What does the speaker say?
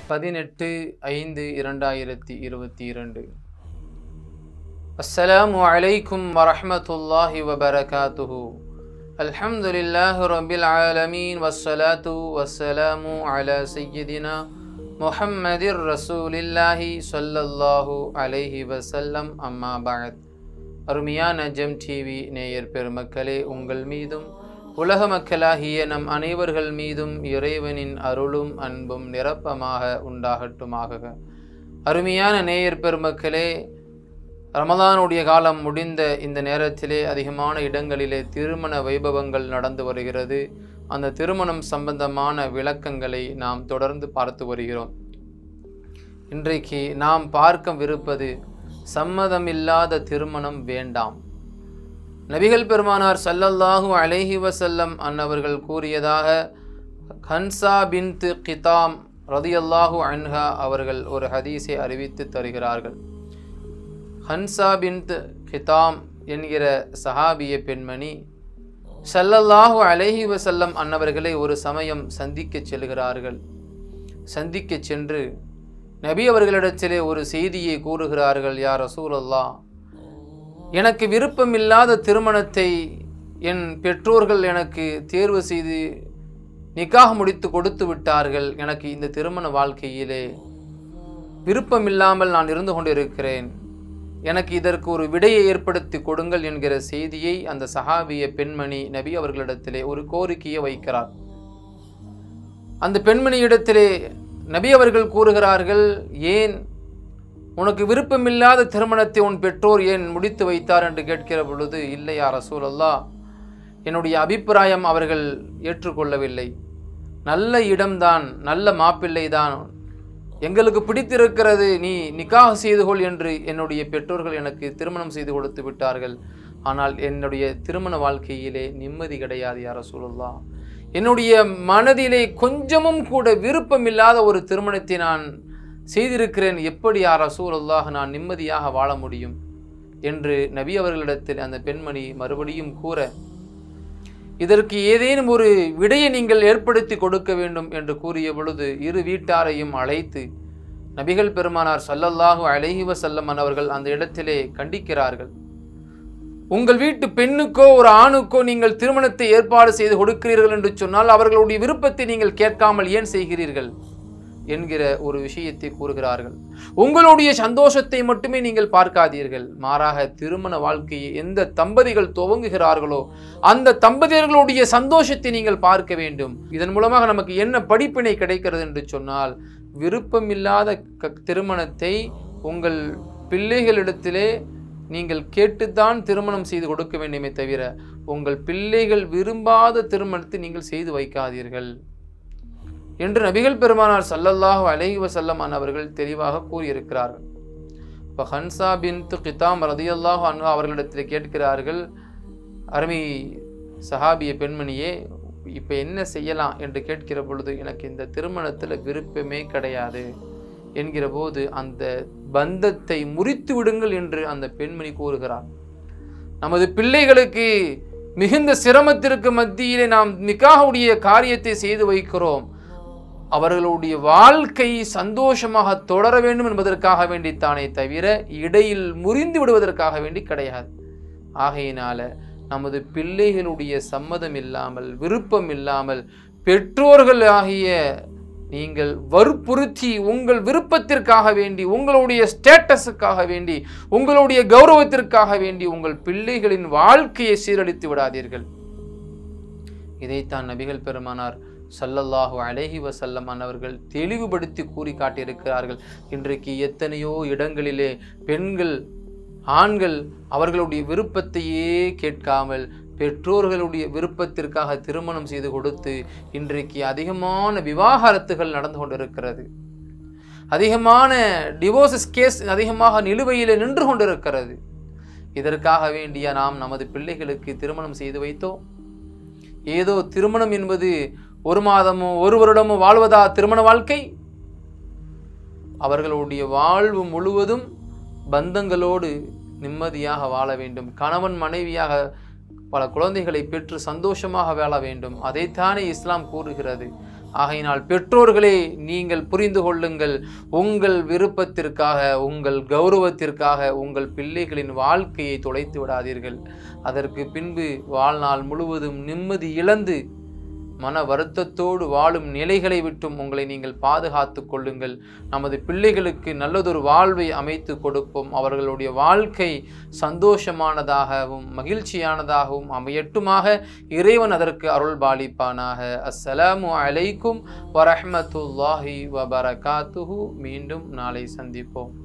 பதினெட்டு ஐந்து இரண்டாயிரத்தி இருபத்தி இரண்டு அஸ்ஸலாமு அலைக்கும் வரஹ்மத்துல்லாஹி வபரகாத்துஹு அல்ஹம்துலில்லாஹி ரப்பில் ஆலமீன் வஸ்ஸலாத்து வஸ்ஸலாமு அலா சய்யிதினா முஹம்மதிர் ரசூலில்லாஹி ஸல்லல்லாஹு அலைஹி வஸல்லம் அம்மா பஅத் அருமையான ஜெம் டிவி நேயர் பெருமக்களே உங்கள் மீதும் உலக மக்களாகிய நம் அனைவர்கள் மீதும் இறைவனின் அருளும் அன்பும் நிரப்பமாக உண்டாகட்டுமாக அருமையான நேயர் பெருமக்களே ரமதானுடைய காலம் முடிந்த இந்த நேரத்திலே அதிகமான இடங்களிலே திருமண வைபவங்கள் நடந்து வருகிறது அந்த திருமணம் சம்பந்தமான விளக்கங்களை நாம் தொடர்ந்து பார்த்து வருகிறோம் இன்றைக்கு நாம் பார்க்கவிருப்பது சம்மதமில்லாத திருமணம் வேண்டாம் நபிகள் பெருமானார் சல்லல்லாஹு அலைஹி வசல்லம் அன்னவர்கள் கூறியதாக ஹன்சா பின்த் கிதாம் ரதியல்லாஹு அன்ஹா அவர்கள் ஒரு ஹதீஸை அறிவித்து தருகிறார்கள் ஹன்சா பின்த் கிதாம் என்கிற சஹாபிய பெண்மணி சல்லல்லாஹு அலைஹி வசல்லம் அன்னவர்களை ஒரு சமயம் சந்திக்கச் செல்கிறார்கள் சந்திக்கச் சென்று நபி அவர்களிடத்திலே ஒரு செய்தியை கூறுகிறார்கள் யார் ரசூலல்லா எனக்கு விருப்பமில்லாத திருமணத்தை என் பெற்றோர்கள் எனக்கு தேர்வு செய்து நிக்காக முடித்து கொடுத்து விட்டார்கள் எனக்கு இந்த திருமண வாழ்க்கையிலே விருப்பமில்லாமல் நான் இருந்து கொண்டிருக்கிறேன் எனக்கு இதற்கு ஒரு விடையை ஏற்படுத்தி கொடுங்கள் என்கிற செய்தியை அந்த சஹாபிய பெண்மணி நபி அவர்களிடத்திலே ஒரு கோரிக்கையை வைக்கிறார் அந்த பெண்மணியிடத்திலே நபி அவர்கள் கூறுகிறார்கள் ஏன் உனக்கு விருப்பமில்லாத திருமணத்தை உன் பெற்றோர் ஏன் முடித்து வைத்தார் என்று கேட்கிற பொழுது இல்லையா ரசூலல்லா என்னுடைய அபிப்பிராயம் அவர்கள் ஏற்றுக்கொள்ளவில்லை நல்ல இடம்தான் நல்ல மாப்பிள்ளை தான் எங்களுக்கு பிடித்திருக்கிறது நீ நிக்காக செய்து கொள் என்று என்னுடைய பெற்றோர்கள் எனக்கு திருமணம் செய்து கொடுத்து விட்டார்கள் ஆனால் என்னுடைய திருமண வாழ்க்கையிலே நிம்மதி கிடையாது யார சூழல்லா என்னுடைய மனதிலே கொஞ்சமும் கூட விருப்பமில்லாத ஒரு திருமணத்தை நான் செய்திருக்கிறேன் எப்படி யார் ரசூலுல்லாஹ் நான் நிம்மதியாக வாழ முடியும் என்று நபி அவர்களிடத்தில் அந்த பெண்மணி மறுபடியும் கூற இதற்கு ஏதேனும் ஒரு விடையை நீங்கள் ஏற்படுத்தி கொடுக்க வேண்டும் என்று கூறிய பொழுது இரு வீட்டாரையும் அழைத்து நபிகள் பெருமானார் சல்லல்லாஹு அலைஹி வசல்லம் அவர்கள் அந்த இடத்திலே கண்டிக்கிறார்கள் உங்கள் வீட்டு பெண்ணுக்கோ ஒரு ஆணுக்கோ நீங்கள் திருமணத்தை ஏற்பாடு செய்து கொடுக்கிறீர்கள் என்று சொன்னால் அவர்களுடைய விருப்பத்தை நீங்கள் கேட்காமல் ஏன் செய்கிறீர்கள் என்கிற ஒரு விஷயத்தை கூறுகிறார்கள் உங்களுடைய சந்தோஷத்தை மட்டுமே நீங்கள் பார்க்காதீர்கள் மாறாக திருமண வாழ்க்கையை எந்த தம்பதிகள் துவங்குகிறார்களோ அந்த தம்பதியர்களுடைய சந்தோஷத்தை நீங்கள் பார்க்க வேண்டும் இதன் மூலமாக நமக்கு என்ன படிப்பினை கிடைக்கிறது என்று சொன்னால் விருப்பமில்லாத க திருமணத்தை உங்கள் பிள்ளைகளிடத்திலே நீங்கள் கேட்டுத்தான் திருமணம் செய்து கொடுக்க வேண்டுமே தவிர உங்கள் பிள்ளைகள் விரும்பாத திருமணத்தை நீங்கள் செய்து வைக்காதீர்கள் என்று நபிகள் பெருமானார் சல்லல்லாஹு அலைஹி வசல்லம் அவர்கள் தெளிவாக கூறியிருக்கிறார்கள் இப்போ ஹன்சா பின் கிதாம் ரதியல்லாஹு அன்ஹா அவர்களிடத்தில் கேட்கிறார்கள் அருமை சஹாபிய பெண்மணியே இப்போ என்ன செய்யலாம் என்று கேட்கிற பொழுது எனக்கு இந்த திருமணத்தில் விருப்பமே கிடையாது என்கிற போது அந்த பந்தத்தை முறித்து விடுங்கள் என்று அந்த பெண்மணி கூறுகிறார் நமது பிள்ளைகளுக்கு மிகுந்த சிரமத்திற்கு மத்தியிலே நாம் நிக்காவுடைய காரியத்தை செய்து வைக்கிறோம் அவர்களுடைய வாழ்க்கை சந்தோஷமாக தொடர வேண்டும் என்பதற்காக வேண்டித்தானே தவிர இடையில் முறிந்து விடுவதற்காக வேண்டி கிடையாது ஆகையினால நமது பிள்ளைகளுடைய சம்மதம் இல்லாமல் விருப்பம் இல்லாமல் பெற்றோர்கள் ஆகிய நீங்கள் வற்புறுத்தி உங்கள் விருப்பத்திற்காக வேண்டி உங்களுடைய ஸ்டேட்டஸுக்காக வேண்டி உங்களுடைய கௌரவத்திற்காக வேண்டி உங்கள் பிள்ளைகளின் வாழ்க்கையை சீரழித்து விடாதீர்கள் இதைத்தான் நபிகள் பெருமானார் சல்லல்லாஹு அலைஹி வசல்லம் அன்னவர்கள் தெளிவுபடுத்தி கூறி காட்டியிருக்கிறார்கள் இன்றைக்கு எத்தனையோ இடங்களிலே பெண்கள் ஆண்கள் அவர்களுடைய விருப்பத்தையே கேட்காமல் பெற்றோர்களுடைய விருப்பத்திற்காக திருமணம் செய்து கொடுத்து இன்றைக்கு அதிகமான விவாகரத்துகள் நடந்து கொண்டிருக்கிறது அதிகமான டிவோர்ஸஸ் கேஸ் அதிகமாக நிலுவையில் நின்று கொண்டிருக்கிறது இதற்காக வேண்டிய நாம் நமது பிள்ளைகளுக்கு திருமணம் செய்து வைத்தோம் ஏதோ திருமணம் என்பது ஒரு மாதமோ ஒரு வருடமோ வாழ்வதா திருமண வாழ்க்கை அவர்களுடைய வாழ்வு முழுவதும் பந்தங்களோடு நிம்மதியாக வாழ வேண்டும் கணவன் மனைவியாக பல குழந்தைகளை பெற்று சந்தோஷமாக வாழ வேண்டும் அதைத்தானே இஸ்லாம் கூறுகிறது ஆகையினால் பெற்றோர்களே நீங்கள் புரிந்து கொள்ளுங்கள் உங்கள் விருப்பத்திற்காக உங்கள் கௌரவத்திற்காக உங்கள் பிள்ளைகளின் வாழ்க்கையை தொலைத்து விடாதீர்கள் அதற்கு பின்பு வாழ்நாள் முழுவதும் நிம்மதி இழந்து மன வருத்தத்தோடு வாழும் நிலைகளை விட்டும் உங்களை நீங்கள் பாதுகாத்து கொள்ளுங்கள் நமது பிள்ளைகளுக்கு நல்லதொரு வாழ்வை அமைத்து கொடுப்போம் அவர்களுடைய வாழ்க்கை சந்தோஷமானதாகவும் மகிழ்ச்சியானதாகவும் அமையட்டுமாக இறைவன் அதற்கு அருள் பாலிப்பானாக அஸ்ஸலாமு அலைக்கும் வரஹ்மத்துல்லாஹி வபரகாத்துஹு மீண்டும் நாளை சந்திப்போம்